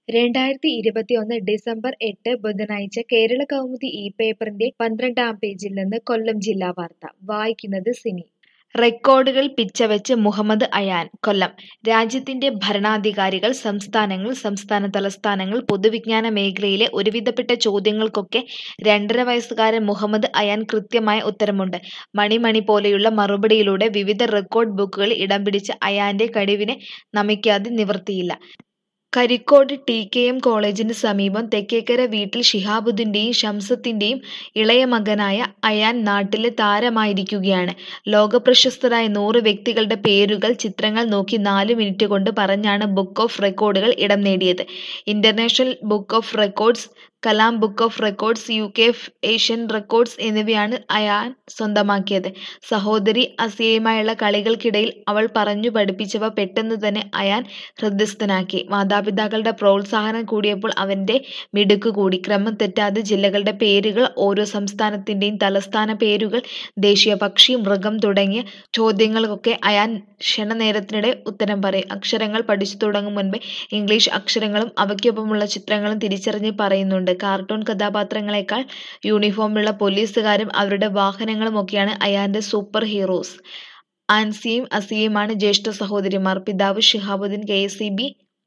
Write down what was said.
രണ്ടായിരത്തി ഇരുപത്തിയൊന്ന് ഡിസംബർ എട്ട് ബുധനാഴ്ച കേരള കൗമുദി ഈ പേപ്പറിന്റെ പന്ത്രണ്ടാം പേജിൽ നിന്ന് കൊല്ലം ജില്ലാ വാർത്ത വായിക്കുന്നത് സിനി റെക്കോർഡുകൾ പിച്ചവെച്ച് മുഹമ്മദ് അയാൻ കൊല്ലം രാജ്യത്തിന്റെ ഭരണാധികാരികൾ സംസ്ഥാനങ്ങൾ സംസ്ഥാന തലസ്ഥാനങ്ങൾ പൊതുവിജ്ഞാന മേഖലയിലെ ഒരുവിധപ്പെട്ട ചോദ്യങ്ങൾക്കൊക്കെ രണ്ടര വയസ്സുകാരൻ മുഹമ്മദ് അയാൻ കൃത്യമായ ഉത്തരമുണ്ട് മണിമണി പോലെയുള്ള മറുപടിയിലൂടെ വിവിധ റെക്കോർഡ് ബുക്കുകളിൽ ഇടം പിടിച്ച അയാന്റെ കഴിവിനെ നമിക്കാതെ നിവൃത്തിയില്ല കരിക്കോട് ടി കെ എം കോളേജിന് സമീപം തെക്കേക്കര വീട്ടിൽ ഷിഹാബുദ്ദീന്റെയും ഷംസത്തിന്റെയും ഇളയ മകനായ അയാൻ നാട്ടിലെ താരമായിരിക്കുകയാണ് ലോകപ്രശസ്തരായ നൂറ് വ്യക്തികളുടെ പേരുകൾ ചിത്രങ്ങൾ നോക്കി നാല് മിനിറ്റ് കൊണ്ട് പറഞ്ഞാണ് ബുക്ക് ഓഫ് റെക്കോർഡുകൾ ഇടം നേടിയത് international book of records Kalam book of records U K Asian records എന്നിവയാണ് അയാൻ സ്വന്തമാക്കിയത് സഹോദരി അസിയയുമായുള്ള കളികൾക്കിടയിൽ അവൾ പറഞ്ഞു പഠിപ്പിച്ചവ പെട്ടെന്ന് തന്നെ അയാൻ ഹൃദയസ്ഥനാക്കി മാതാപിതാക്കളുടെ പ്രോത്സാഹനം കൂടിയപ്പോൾ അവന്റെ മിടുക്ക് കൂടി ക്രമം തെറ്റാതെ ജില്ലകളുടെ പേരുകൾ ഓരോ സംസ്ഥാനത്തിന്റെയും തലസ്ഥാന പേരുകൾ ദേശീയ പക്ഷി മൃഗം തുടങ്ങിയ ചോദ്യങ്ങൾക്കൊക്കെ അയാൻ ക്ഷണനേരത്തിനിടെ ഉത്തരം പറയും അക്ഷരങ്ങൾ പഠിച്ചു തുടങ്ങും മുൻപേ ഇംഗ്ലീഷ് അക്ഷരങ്ങളും അവയ്ക്കൊപ്പമുള്ള ചിത്രങ്ങളും തിരിച്ചറിഞ്ഞ് പറയുന്നുണ്ട് കാർട്ടൂൺ കഥാപാത്രങ്ങളെക്കാൾ യൂണിഫോമിലുള്ള പോലീസുകാരും അവരുടെ വാഹനങ്ങളുമൊക്കെയാണ് അയാന്റെ സൂപ്പർ ഹീറോസ് ആൻസിയും അസിയയുമാണ് ജ്യേഷ്ഠ സഹോദരിമാർ പിതാവ് Shihabuddin K S E B